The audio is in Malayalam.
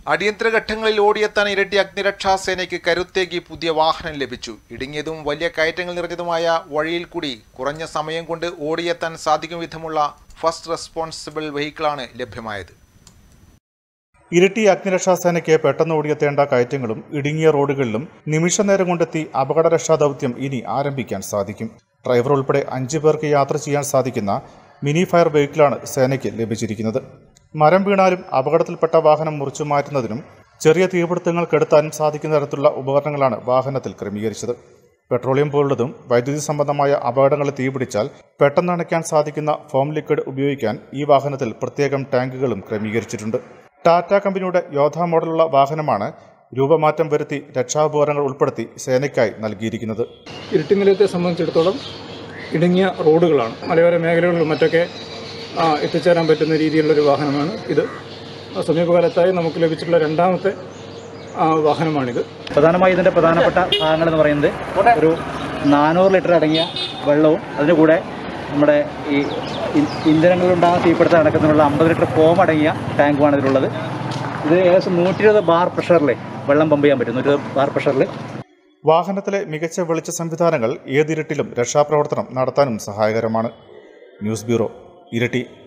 അടിയന്തര ഘട്ടങ്ങളിൽ ഓടിയെത്താൻ ഇരട്ടി അഗ്നിരക്ഷാ സേനയ്ക്ക് കരുത്തേകി പുതിയ വാഹനം ലഭിച്ചു ഇടുങ്ങിയതും വലിയ കയറ്റങ്ങൾ നിറഞ്ഞതുമായ വഴിയിൽ കൂടി കുറഞ്ഞ സമയം കൊണ്ട് ഓടിയെത്താൻ സാധിക്കും വിധമുള്ള ഫസ്റ്റ് റെസ്പോൺസിബിൾ വെഹിക്കിളാണ് ലഭ്യമായത് ഇരട്ടി അഗ്നിരക്ഷാ സേനയ്ക്ക് പെട്ടെന്ന് ഓടിയെത്തേണ്ട കയറ്റങ്ങളും ഇടുങ്ങിയ റോഡുകളിലും നിമിഷ നേരം കൊണ്ടെത്തി അപകടരക്ഷാ ദൗത്യം ഇനി ആരംഭിക്കാൻ സാധിക്കും ഡ്രൈവർ ഉൾപ്പെടെ അഞ്ചു പേർക്ക് യാത്ര ചെയ്യാൻ സാധിക്കുന്ന മിനി ഫയർ വെഹിക്കിളാണ് സേനയ്ക്ക് ലഭിച്ചിരിക്കുന്നത് മരം വീണാലും അപകടത്തിൽപ്പെട്ട വാഹനം മുറിച്ചു മാറ്റുന്നതിനും ചെറിയ തീപിടുത്തങ്ങൾ കെടുത്താനും സാധിക്കുന്ന തരത്തിലുള്ള ഉപകരണങ്ങളാണ് വാഹനത്തിൽ ക്രമീകരിച്ചത് പെട്രോളിയം പോലുള്ളതും വൈദ്യുതി സംബന്ധമായ അപകടങ്ങളിൽ തീപിടിച്ചാൽ പെട്ടെന്ന് അണയ്ക്കാൻ സാധിക്കുന്ന ഫോം ലിക്വിഡ് ഉപയോഗിക്കാൻ ഈ വാഹനത്തിൽ പ്രത്യേകം ടാങ്കുകളും ക്രമീകരിച്ചിട്ടുണ്ട് ടാറ്റ കമ്പനിയുടെ യോധ മോഡലുള്ള വാഹനമാണ് രൂപമാറ്റം വരുത്തി രക്ഷാപകരണങ്ങൾ ഉൾപ്പെടുത്തി സേനയ്ക്കായി നൽകിയിരിക്കുന്നത് ഇരിട്ടി നിലയത്തെ സംബന്ധിച്ചിടത്തോളം ഇടുങ്ങിയ റോഡുകളാണ് മലയോര മേഖലകളിലും മറ്റൊക്കെ ആ, എത്തിച്ചേരാൻ പറ്റുന്ന രീതിയിലുള്ളൊരു വാഹനമാണ് ഇത് ആ, സമീപകാലത്തായി നമുക്ക് ലഭിച്ചിട്ടുള്ള രണ്ടാമത്തെ ആ, വാഹനമാണിത് പ്രധാനമായും ഇതിൻ്റെ പ്രധാനപ്പെട്ട ഭാഗങ്ങൾ എന്ന് പറയുന്നത് ഒരു നാനൂറ് ലിറ്റർ അടങ്ങിയ വെള്ളവും അതിന് കൂടെ നമ്മുടെ ഈ ഇ- ഇന്ധനങ്ങളിലുണ്ടാകുന്ന തീപിടുത്തം അടക്കുന്നതിനുള്ള അമ്പത് ലിറ്റർ ഫോം അടങ്ങിയ ടാങ്കുമാണ് ഇതിലുള്ളത് ഇത് ഏകദേശം നൂറ്റി ഇരുപത് ബാർ പ്രഷറിൽ വെള്ളം പമ്പ് ചെയ്യാൻ പറ്റും നൂറ്റി ഇരുപത് ബാർ പ്രഷറിൽ വാഹനത്തിലെ മികച്ച വെളിച്ച സംവിധാനങ്ങൾ ഏതിരട്ടിലും രക്ഷാപ്രവർത്തനം നടത്താനും സഹായകരമാണ് ന്യൂസ് ബ്യൂറോ ഇരട്ടി